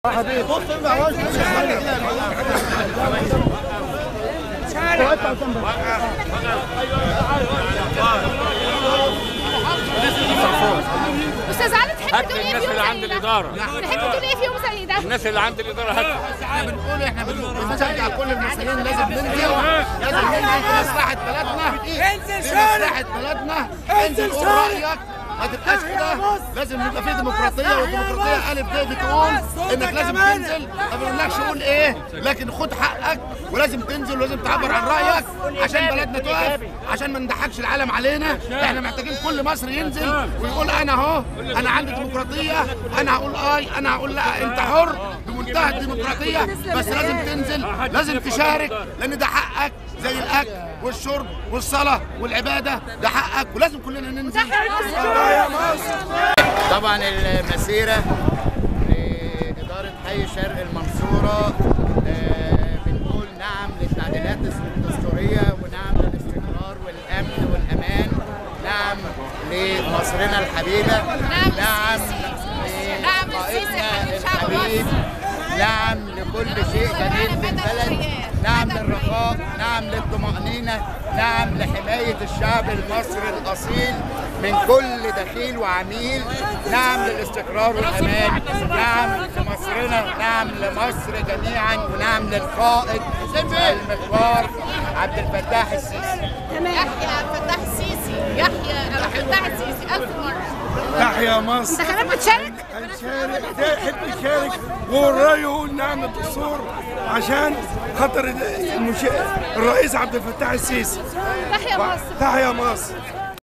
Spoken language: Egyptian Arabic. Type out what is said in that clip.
استاذ علي تحب هات تقول لي ايه الناس في يوم اللي زي عند ده؟ الإدارة تحب تقول ايه في يوم زي ده؟ الناس اللي عند الإدارة هات احنا بنقول احنا بنشجع كل المصريين لازم ننزل لازم ننزل لمصلحه بلدنا انزل لمصلحه بلدنا انزل قول رايك ما تبقاش كده لازم يبقى في ديمقراطيه والديمقراطيه الف ب بتقول انك لازم تنزل ما بنقولكش قول ايه لكن خد حقك ولازم تنزل ولازم تعبر عن رايك عشان بلدنا تقف عشان ما نضحكش العالم علينا احنا محتاجين كل مصري ينزل ويقول انا اهو انا عندي ديمقراطيه انا هقول اي انا هقول لا انت حر بمنتهى الديمقراطيه بس لازم تنزل لازم تشارك لان ده حقك زي الاكل والشرب والصلاه والعباده ده حقك ولازم كلنا ننزل طبعا المسيرة لإدارة حي شرق المنصورة آه، بنقول نعم للتعديلات الدستورية ونعم للاستقرار والأمن والأمان نعم لمصرنا الحبيبة نعم نعم نعم للسيسي لقائدنا حبيب شعب الحبيب نعم لكل شيء جميل في البلد نعم للرخاء نعم للطمأنينة نعم لحماية الشعب المصري الأصيل من كل دخيل وعميل نعم للاستقرار والأمان نعم لمصرنا نعم لمصر جميعا ونعم للقائد المغوار عبد الفتاح السيسي يحيى عبد الفتاح السيسي يحيى عبد الفتاح السيسي ألف مرة تحيا مصر انت كمان بتشارك؟ هنشارك ده يحب يشارك والراي يقول نعم الدستور عشان خاطر المش... الرئيس عبد الفتاح السيسي تحيا مصر تحيا مصر